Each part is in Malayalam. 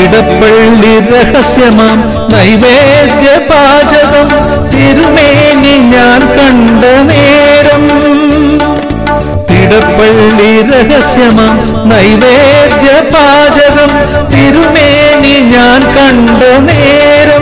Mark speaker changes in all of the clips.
Speaker 1: തിടപ്പള്ളി രഹസ്യമാം നൈവേദ്യ പാചകം തിരുമേനി ഞാൻ കണ്ട നേരം തിടപ്പള്ളി രഹസ്യമാം നൈവേദ്യ പാചകം തിരുമേനി ഞാൻ കണ്ട നേരം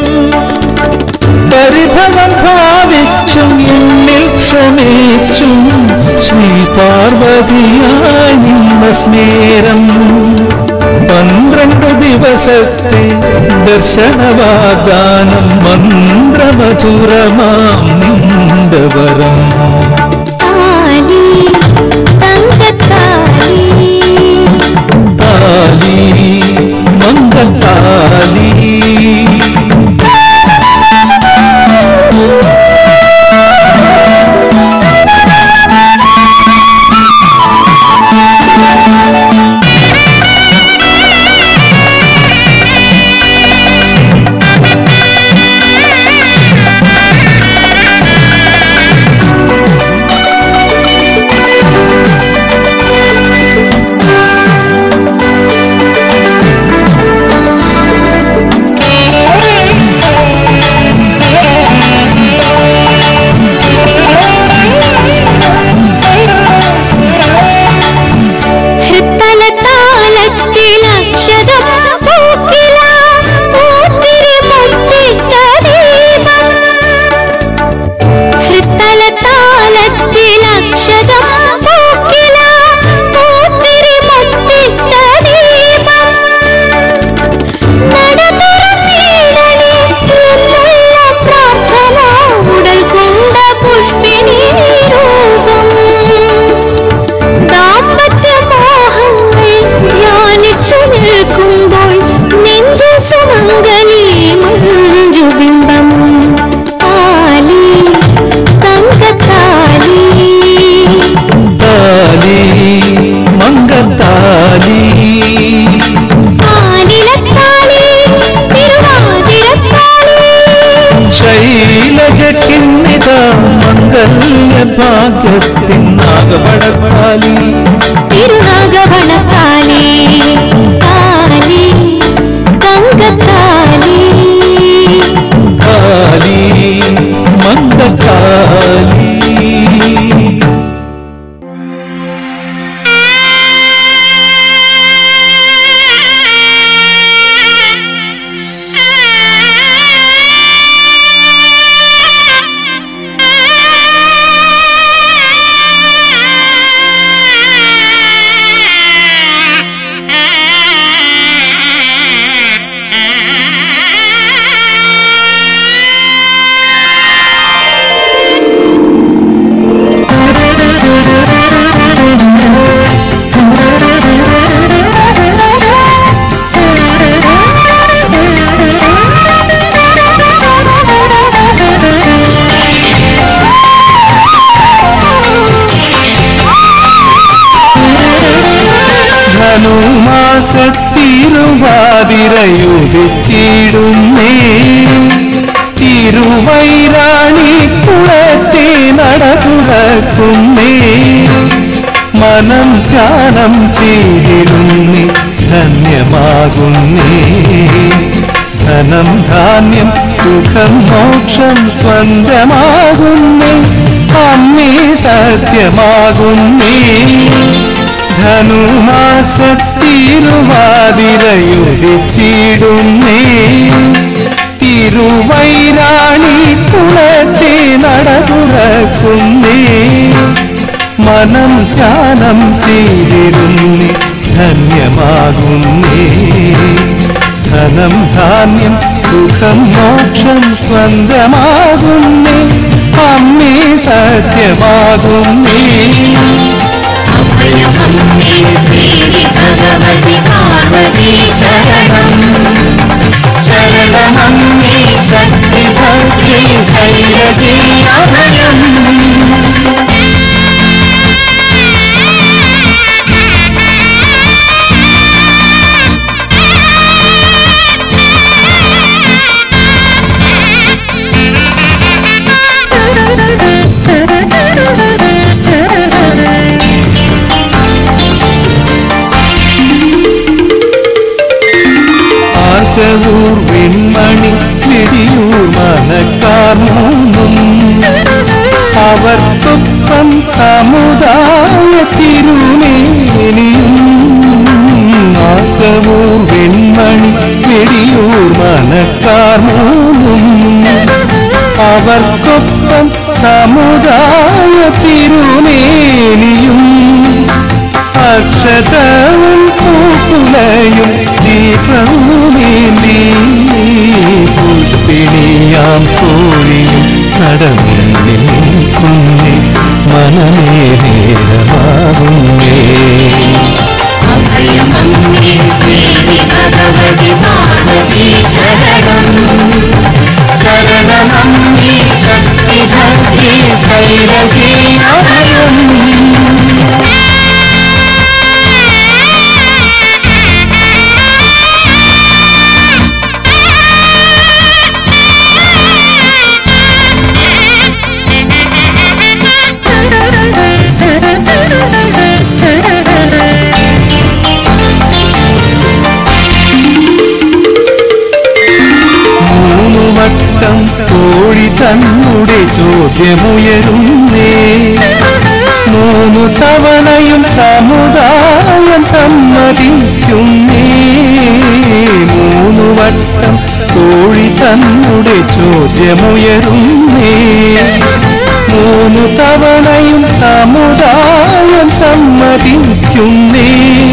Speaker 1: പരിഭവം ഭാവിച്ചും എന്നിൽ ക്ഷമിച്ചും ശ്രീ പാർവതിയായി നിന്ന സ്നേരം പന്ത്രണ്ട് ദിവസത്തെ ദർശനവാദാനം മന്ത്രമധുരമാം നിന്ദവരം
Speaker 2: താലി തങ്കത്താലി
Speaker 1: താലി മംഗത്താലി
Speaker 2: ഹൃത്തല താളത്തിലക്ഷരം പൂക്കില പൂത്തിരി മുട്ടിട്ട ദീപം ഹൃത്തല താളത്തിലക്ഷരം പൂക്കില പൂത്തിരി മുട്ടിട്ട ദീപം നട തുറന്നിടണേ എന്നുള്ള പ്രാർത്ഥന ഉടൽ കൊണ്ട പുഷ്പിണി രൂപം ദാമ്പത്യമോഹങ്ങൾ ധ്യാനിച്ചു നിൽക്കുമ്പോൾ നെഞ്ചിൽ സുമംഗലി മഞ്ജുബിംബം താലി തങ്കത്താലി
Speaker 1: താലി മംഗത്താലി
Speaker 2: ആലിലത്താലി തിരുവാതിരത്താലി
Speaker 1: ശൈലജക്കിന്നിത മംഗല്യ ഭാഗ്യത്തിൻ നാഗപടത്താലി
Speaker 2: തിരുനാഗവണത്താലി താലി തങ്കത്താലി
Speaker 1: താലി മംഗത്താലി ധനുമാസത്തിരുവാതിരയുദിച്ചിടുന്നേ തിരുവൈരാണി കുളത്തെ നട തുറക്കുന്നേ മനം ധ്യാനം ചെയ്തിരുന്നേ ധന്യമാകുന്നേ ധനം ധാന്യം സുഖം മോക്ഷം സ്വന്തമാകുന്നേ അമ്മേ സത്യമാകുന്നേ ധനുമാസത്തിരുവാതിരയുദിച്ചിടുന്നേ തിരുവൈരാണി കുളത്തെ നട തുറക്കുന്നേ മനം ധ്യാനം ചെയ്തിരുന്നേ ധന്യമാകുന്നേ ധനം ധാന്യം സുഖം മോക്ഷം സ്വന്തമാകുന്നേ അമ്മേ സത്യമാകുന്നേ
Speaker 3: അഭയമമ്മേ ദേവി ഭഗവതി പാർവതി ശരണം ശരണമമ്മേ ശക്തി ഭദ്രേ ശൈലജേ അഭയം
Speaker 2: Thank you.
Speaker 1: പിറവൂർ വെൺമണി വെടിയൂർ മനക്കാർ മൂന്നും അവർക്കൊപ്പം സമുദായ തിരുമേനിയും അക്ഷതവും പൂക്കുലയും ദീപവുമേന്തി പുഷ്പിണിയാം കോഴിയും നടമുന്നിൽ കുഞ്ഞി മനമേ നേരമാകുന്നേ
Speaker 3: അഭയമമ്മേ ദേവി ഭഗവതി പാർവതി ശരണം ശരണമമ്മേ ശക്തിഭദ്രേ ശൈലജേ അഭയം
Speaker 1: മൂന്നു വട്ടം കോഴി തന്നുടെ ചോദ്യമുയരുന്നേ മൂന്നു തവണയും സമുദായം സമ്മതിക്കുന്നേ മൂന്നു വട്ടം കോഴി തന്നുടെ ചോദ്യമുയരുന്നേ മൂന്നു തവണയും സമുദായം സമ്മതിക്കുന്നേ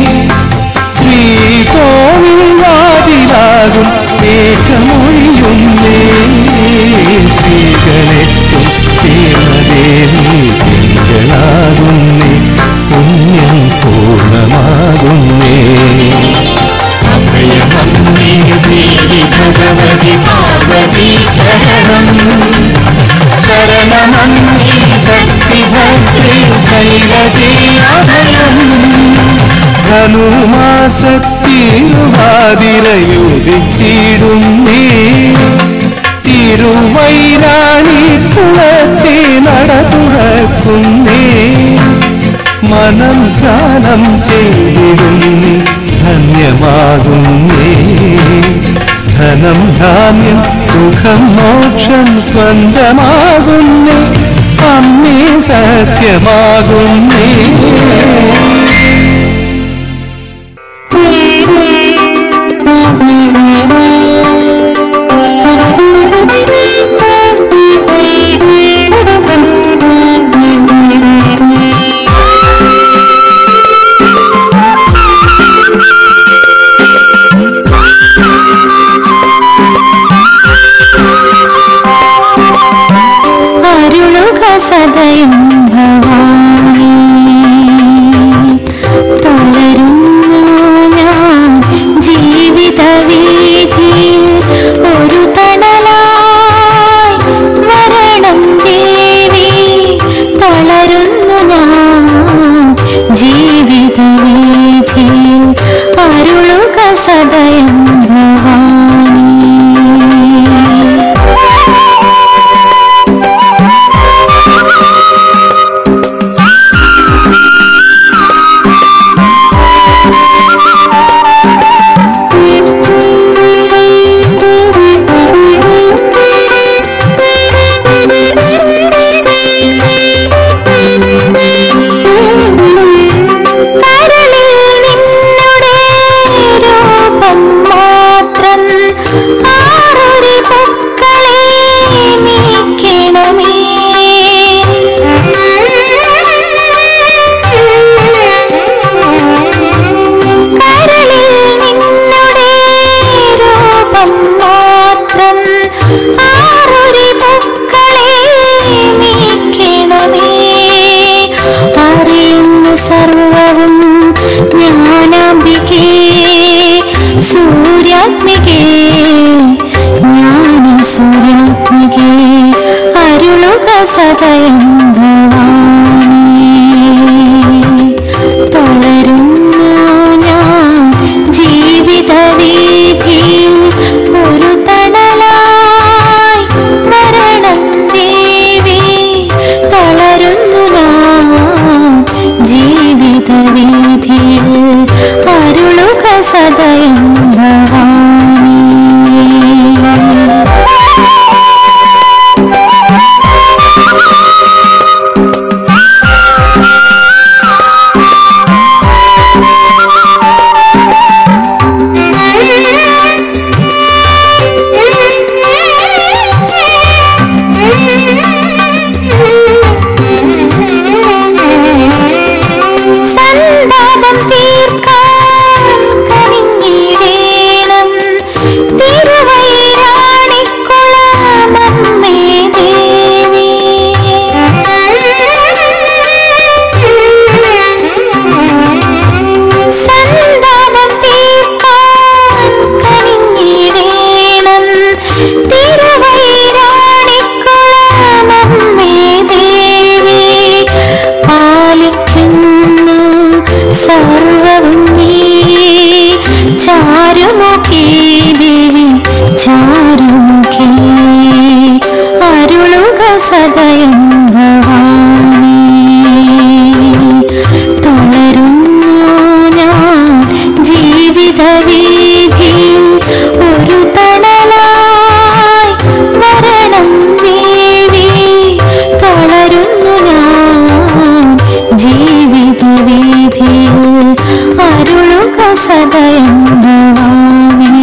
Speaker 1: ശ്രീകോവിൽ വാതിലാകും ഏകമൊഴിയുന്നേ ശ്രീകളെത്തും ചേർന്നദേവി തിങ്കളാകുന്നേ പുണ്യം പൂർണ്ണമാകുന്നേ
Speaker 3: അഭയമമ്മേ ദേവി ഭഗവതി പാർവതി ശരണം ശരണമമ്മേ ശക്തിഭദ്രേ ശൈലജേ അഭയം
Speaker 1: ധനുമാസത്തിരുവാതിരയുദിച്ചിടുന്നേ തിരുവൈരാണി കുളത്തെ നട തുറക്കുന്നേ മനം ധ്യാനം ചെയ്തിടുന്നേ ധന്യമാകുന്നേ ധനം ധാന്യം സുഖം മോക്ഷം സ്വന്തമാകുന്നേ അമ്മേ സത്യമാകുന്നേ
Speaker 2: അരുളുക സദയം ഭവാനി തളരുന്നു ഞാൻ ജീവിത വീതിയിൽ ഒരു തണലായി വരണം ദേവി തളരുന്നു ഞാൻ ജീവിത വീതിയിൽ അരുളുക സദയം ഭവാനി കരളിൽ നിന്നുടെ രൂപം മാത്രം ആറൊരു പൂക്കളെ നീക്കണമേ കരളിൽ നിന്നുടെ രൂപം മാത്രം ആറൊരു പൂക്കളെ നീക്കണമേ അറിയുന്നു സർവവും ജ്ഞാനാംബികേ സൂര്യാത്മികേ ജ്ഞാന സൂര്യാത്മികേ അരുളുക സദയം ഭവാനി തളരുന്നു ഞാൻ ജീവിത വീതിയിൽ ഒരു തണലായി വരണം ദേവി തളരുന്നു ഞാൻ ജീവിത വീതിയിൽ അരുളുക സദയം ഭവാനി ചാരുമുഖേ അരുളുക സദയം ഭവാനി തുടരുന്നു ഞാൻ ജീവിത വീതിയിൽ ഒരു തണലായി വരണം ദേവി തളരുന്നു ഞാൻ ജീവിത വീതിയിൽ അരുളുക സദയം ഭവാനി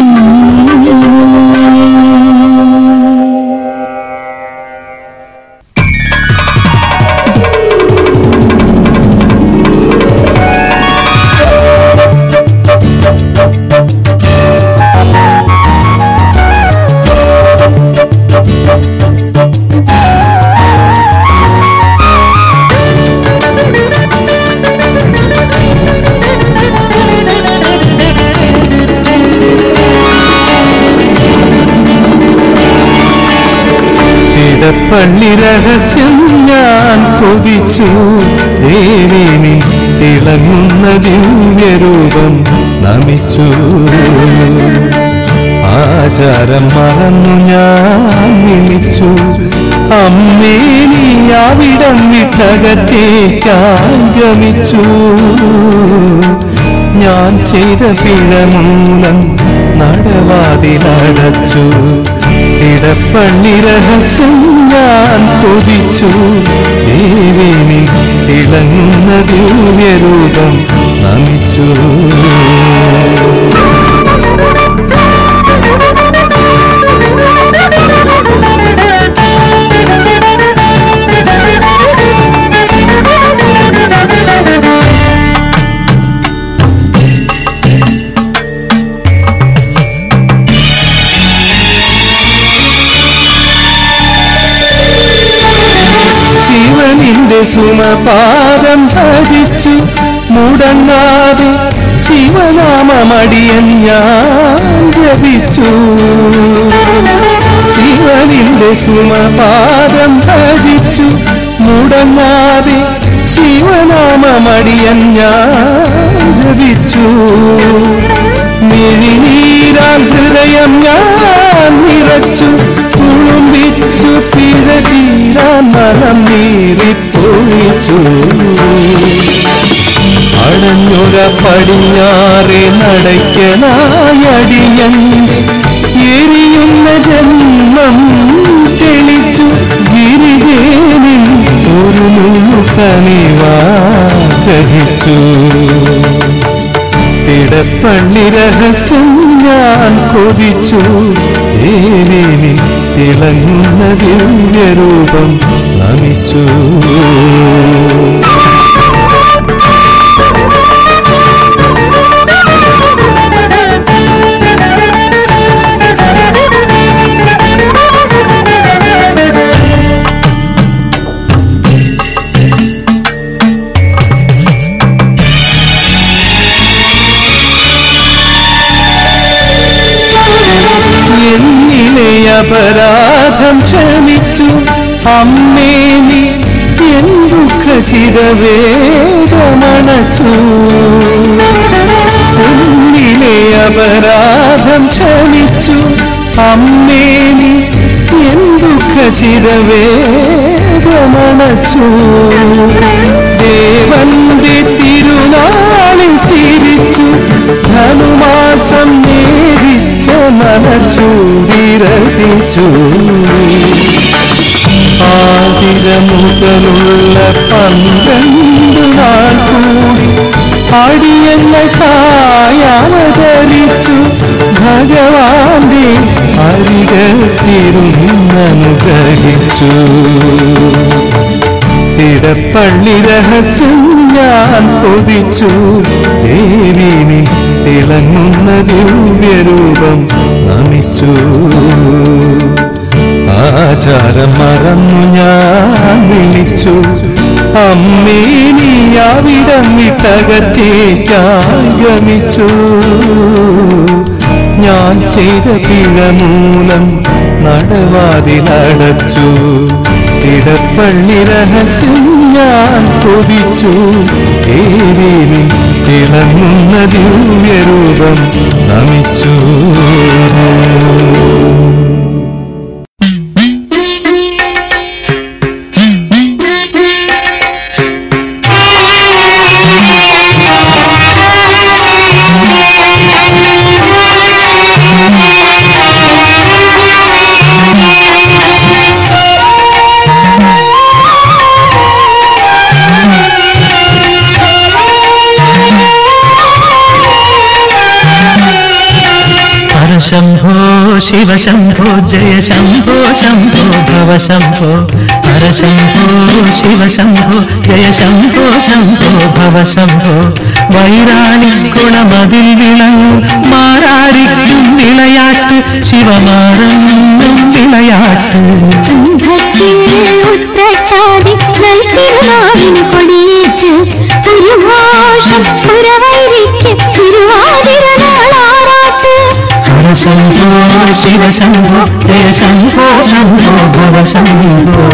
Speaker 1: തിടപ്പള്ളി രഹസ്യം ഞാൻ കൊതിച്ചു ദേവിനി തിളങ്ങുന്ന ദിവ്യരൂപം നമിച്ചു ആചാരം മറന്നു ഞാൻ വിളിച്ചു അമ്മേ നീ അവിടം വിട്ടകത്തേക്കാൻ ഗമിച്ചു ഞാൻ ചെയ്ത പിഴ മൂലം നടവാതിലടച്ചു തിടപ്പള്ളി രഹസ്യം ഞാൻ കൊതിച്ചു ദേവിനി തിളങ്ങുന്ന ദിവ്യരൂപം നമിച്ചു ശിവനിന്റെ സുമപാദം ഭജിച്ചു മുടങ്ങാതെ ശിവനാമമടിയൻ ഞാൻ ജപിച്ചു ശിവനിന്റെ സുമപാദം ഭജിച്ചു മുടങ്ങാതെ ശിവനാമമടിയൻ ഞാൻ ജപിച്ചു മിഴിനീരാൽ ഹൃദയം ഞാൻ നിറച്ചു കുളുമ്പിച്ചു പിഴ തീരാൻ മനം നീറിപ്പൊഴിച്ചു അടഞ്ഞുര പടിഞ്ഞാറെ നടയ്ക്കനായടിയൻ എരിയുന്ന ജന്മം തെളിച്ചു ഗിരിജേനിൻ ഒരു നൂക്കനിവാഗ്രഹിച്ചു തിടപ്പള്ളി രഹസ്യം ഞാൻ കൊതിച്ചു ദേവിനി തിളങ്ങുന്ന ദിവ്യരൂപം നമിച്ചു എന്നിലെ അപരാധം ക്ഷമിച്ചു അമ്മേ നീ എൻ ദുഃഖ ചിരവേദമണച്ചു എന്നിലെ അപരാധം ക്ഷമിച്ചു അമ്മേ നീ എൻ ദുഃഖ ചിരവേദമണച്ചു ദേവന്റെ തിരുനാളിൽ ചിരിച്ചു ധനുമാസം നേരിച്ച മനച്ചൂടി രസിച്ചു ആതിര മുതലുള്ള പന്ത്രണ്ട് നാൾ കൂടി അടിയങ്ങൾ കായവതരിച്ചു ഭഗവാന്റെ അരികത്തിരുന്നനുഗ്രഹിച്ചു തിടപ്പള്ളി രഹസ്യം ഞാൻ കൊതിച്ചു ദേവിനി തിളങ്ങുന്ന ദിവ്യരൂപം നമിച്ചു ആചാരം മറന്നു ഞാൻ വിളിച്ചു അമ്മേ നീ അവിടം വിട്ടകത്തേക്കായി ഗമിച്ചു ഞാൻ ചെയ്ത പിഴ മൂലം നടവാതിലടച്ചു ഇടപ്പള്ളി രഹസ്യം ഞാൻ കൊതിച്ചു ഏവേലി തിളങ്ങുന്ന ദിവ്യരൂപം നമിച്ചു
Speaker 4: ഹരശംഭോ ശിവശംഭോ ജയ ശംഭോ ശംഭോ ഭവ ശംഭോ ഹരശംഭോ ശിവശംഭോ ജയ ശംഭോ ശംഭോ ഭവ ശംഭോ വൈരാണി ഗുണമതിൽ വിളങ്ങും മാറാരിക്കും വിളയാട്ട് ശിവമാറങ്ങും വിളയാട്ട്
Speaker 2: സംഘത്തിൽ ഉത്രട്ടാതി നൽതിരുനാവിന് കൊടിയേറ്റ് തിരുഘോഷം പുരവൈരിക്ക് തിരുവാതിരനാളാറാട്ട്
Speaker 4: ഹരശംഭോ ശിവശംഭോ ജയ ശംഭോ ശംഭോ ഭവ ശംഭോ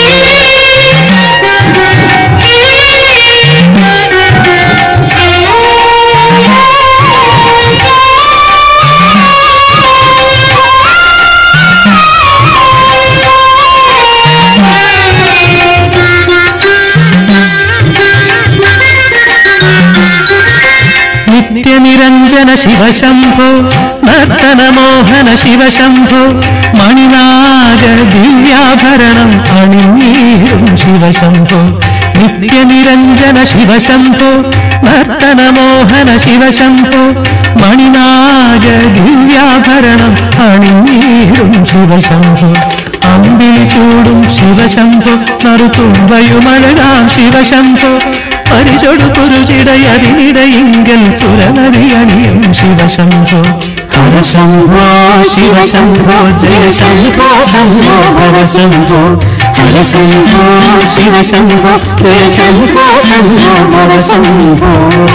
Speaker 4: നിത്യനിരഞ്ജന ശിവശംഭോ നർത്തനമോഹന ശിവശംഭോ മണിനാഗ ദിവ്യാഭരണം അണിഞ്ഞീരും ശിവശംഭോ നിത്യനിരഞ്ജന ശിവശംഭോ നർത്തനമോഹന ശിവശംഭോ മണിനാഗ ദിവ്യാഭരണം അണിഞ്ഞീരും ശിവശംഭോ അമ്പിളി ചൂടും ശിവശംഭോ നറുതുമ്പയുമഴകാം ശിവശംഭോ പരിചൊടു കുരുചിടയതിനിടയിങ്കൽ സുരനരിയണിയും ശിവശംഭോ ഹരശംഭോ ശിവശംഭോ ജയ ശംഭോ ശംഭോ ഹരശംഭോ ഹരശംഭോ ശിവശംഭോ ജയ ശംഭോ ശംഭോ ഹരശംഭോ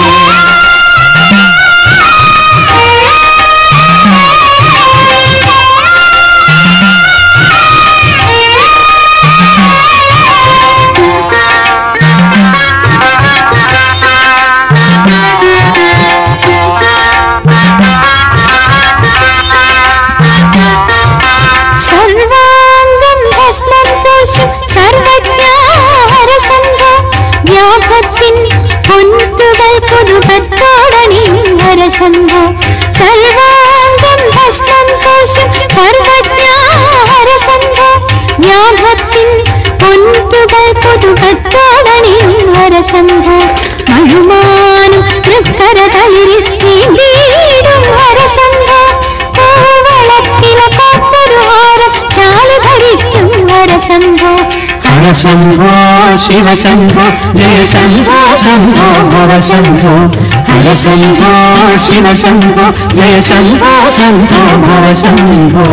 Speaker 2: സർവാംഗം ഭസ്മം പൂശും സർവജ്ഞാഹരശംഭോ വ്യാപത്തിൻ പൊന്തുകൾ പുതുകത്തോടണിയും ഹരശംഭോ സർവാംഗം ഭസ്മം പൂശും സർവജ്ഞാഹരശംഭോ വ്യാപത്തിൻ പൊന്തുകൾ പുതുകത്തോടണിയും ഹരശംഭോ മഴുമാനും തൃക്കര തളിരിൽ നീണ്ടീടും ഹരശംഭോ കോവളത്തില കാത്തൊരു ഹാരം ചാലു ധരിക്കും ഹരശംഭോ
Speaker 4: ഹരശംഭോ ശിവശംഭോ ജയ ശംഭോ ശംഭോ ഭവശംഭോ ഹരശംഭോ ശിവശംഭോ ജയ ശംഭോ ശംഭോ ഭവശംഭോ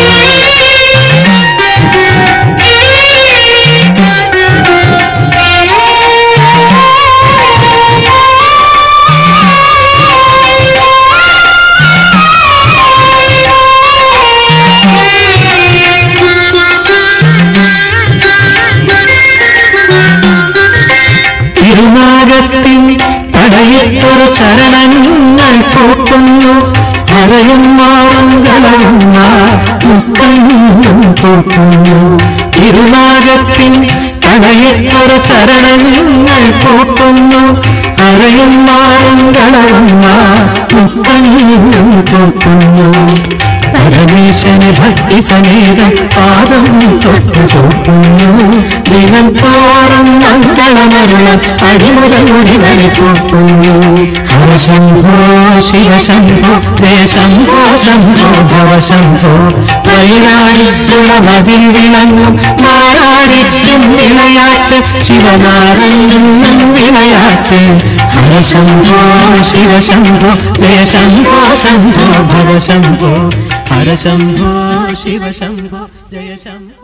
Speaker 4: തിരുനാഗത്തിൻ തടയത്തൊരു ചരണങ്ങൾ പൂക്കുന്നു ഹരയും മാറുകളയുന്ന മുത്തങ്ങും പൂക്കുന്നു തിരുനാഗത്തിൻ തടയത്തൊരു ചരണങ്ങൾ പൂക്കുന്നു ഹരയും മാറുകളയുന്ന മുത്തങ്ങും പൂക്കുന്നു പരമേശന് ഭക്തി സമേതം പാദം തൊട്ടു തോക്കുന്നു ദിനം തോറും മംഗളമരുളം അടിമുറമുടി വരെ തോക്കുന്നു ഹരശംഭോ ശിവശംഭോ ജയശംഭോ ശംഭോ ഭവശംഭോ വൈരാടിത്തുള്ള മതിൽ വിളങ്ങും മാറാടിക്കും വിളയാട്ട് ശിവനാരങ്ങും വിളയാട്ട് ഹരശംഭോ ശിവശംഭോ ജയശംഭോ ശംഭോ ഭവശംഭോ ഹരശംഭോ ശിവശംഭോ ജയശംഭോ